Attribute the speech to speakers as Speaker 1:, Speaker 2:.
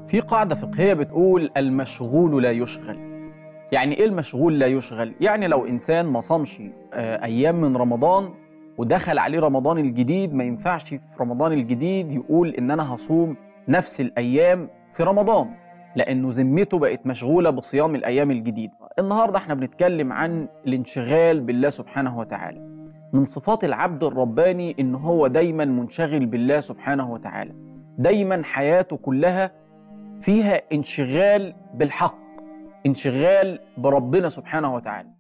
Speaker 1: في قاعدة فقهية بتقول المشغول لا يشغل يعني ايه المشغول لا يشغل؟ يعني لو انسان ما صامش آه، ايام من رمضان ودخل عليه رمضان الجديد ما ينفعش في رمضان الجديد يقول ان انا هصوم نفس الايام في رمضان لانه ذمته بقت مشغوله بصيام الايام الجديده. النهارده احنا بنتكلم عن الانشغال بالله سبحانه وتعالى. من صفات العبد الرباني ان هو دايما منشغل بالله سبحانه وتعالى. دايما حياته كلها فيها انشغال بالحق انشغال بربنا سبحانه وتعالى